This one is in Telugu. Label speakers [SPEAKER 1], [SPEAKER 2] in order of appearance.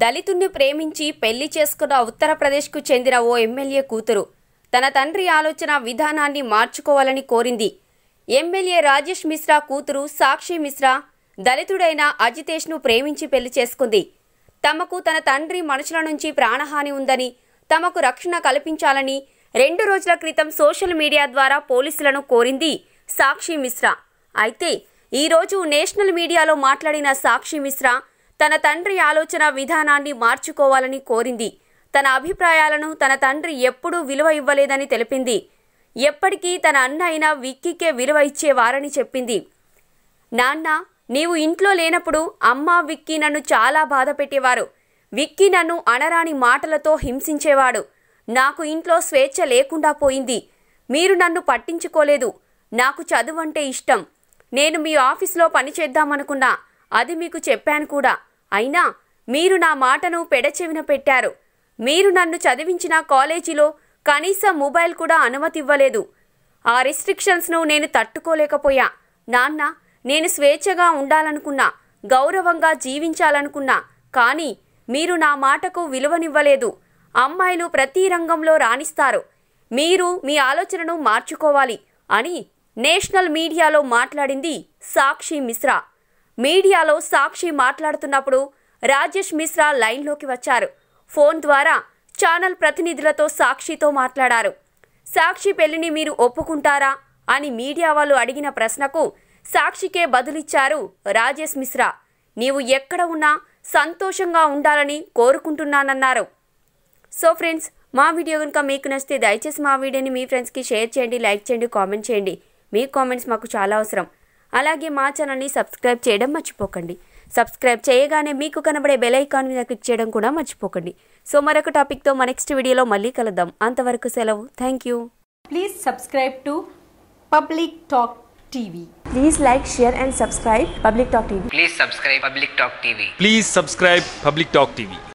[SPEAKER 1] దళితుణ్ణి ప్రేమించి పెళ్లి చేసుకున్న ఉత్తరప్రదేశ్కు చెందిన ఓ ఎమ్మెల్యే కూతురు తన తండ్రి ఆలోచన విధానాన్ని మార్చుకోవాలని కోరింది ఎమ్మెల్యే రాజేష్ మిశ్రా కూతురు సాక్షి మిశ్రా దళితుడైన అజితేష్ను ప్రేమించి పెళ్లి చేసుకుంది తమకు తన తండ్రి మనుషుల నుంచి ప్రాణహాని ఉందని తమకు రక్షణ కల్పించాలని రెండు రోజుల క్రితం సోషల్ మీడియా ద్వారా పోలీసులను కోరింది సాక్షి మిశ్రా అయితే ఈరోజు నేషనల్ మీడియాలో మాట్లాడిన సాక్షి మిశ్రా తన తండ్రి ఆలోచన విధానాన్ని మార్చుకోవాలని కోరింది తన అభిప్రాయాలను తన తండ్రి ఎప్పుడూ విలువ ఇవ్వలేదని తెలిపింది ఎప్పటికీ తన అన్న అయిన విక్కీకే విలువ ఇచ్చేవారని చెప్పింది నాన్న నీవు ఇంట్లో లేనప్పుడు అమ్మ విక్కీ నన్ను చాలా బాధ పెట్టేవారు విక్కీ నన్ను అనరాని మాటలతో హింసించేవాడు నాకు ఇంట్లో స్వేచ్ఛ లేకుండా పోయింది మీరు నన్ను పట్టించుకోలేదు నాకు చదువు అంటే ఇష్టం నేను మీ ఆఫీస్లో పని చేద్దామనుకున్నా అది మీకు చెప్పాను కూడా అయినా మీరు నా మాటను పెడచెవిన పెట్టారు మీరు నన్ను చదివించిన కాలేజీలో కనీసం మొబైల్ కూడా అనుమతి ఇవ్వలేదు ఆ రిస్ట్రిక్షన్స్ను నేను తట్టుకోలేకపోయా నాన్న నేను స్వేచ్ఛగా ఉండాలనుకున్నా గౌరవంగా జీవించాలనుకున్నా కానీ మీరు నా మాటకు విలువనివ్వలేదు అమ్మాయిలు ప్రతి రంగంలో రాణిస్తారు మీరు మీ ఆలోచనను మార్చుకోవాలి అని నేషనల్ మీడియాలో మాట్లాడింది సాక్షి మిశ్రా మీడియాలో సాక్షి మాట్లాడుతున్నప్పుడు రాజేష్ మిశ్రా లైన్లోకి వచ్చారు ఫోన్ ద్వారా ఛానల్ ప్రతినిధులతో సాక్షితో మాట్లాడారు సాక్షి పెళ్లిని మీరు ఒప్పుకుంటారా అని మీడియా వాళ్ళు అడిగిన ప్రశ్నకు సాక్షికే బదులిచ్చారు రాజేష్ మిశ్రా నీవు ఎక్కడ ఉన్నా సంతోషంగా ఉండాలని కోరుకుంటున్నానన్నారు సో ఫ్రెండ్స్ మా వీడియో కనుక మీకు నచ్చితే దయచేసి మా వీడియోని మీ ఫ్రెండ్స్కి షేర్ చేయండి లైక్ చేయండి కామెంట్ చేయండి మీ కామెంట్స్ మాకు చాలా అవసరం అలాగే మా ఛానల్ని సబ్స్క్రైబ్ చేయడం మర్చిపోకండి సబ్స్క్రైబ్ చేయగానే మీకు కనబడే బెల్ ఐకాన్ మీద క్లిక్ చేయడం కూడా మర్చిపోకండి సో మరొక టాపిక్తో మా నెక్స్ట్ వీడియోలో మళ్ళీ కలుద్దాం అంతవరకు సెలవు thank you
[SPEAKER 2] Please subscribe to Public Talk TV.
[SPEAKER 3] Please like, share, and subscribe Public Talk TV.
[SPEAKER 4] Please subscribe Public Talk TV.
[SPEAKER 5] Please subscribe Public Talk TV.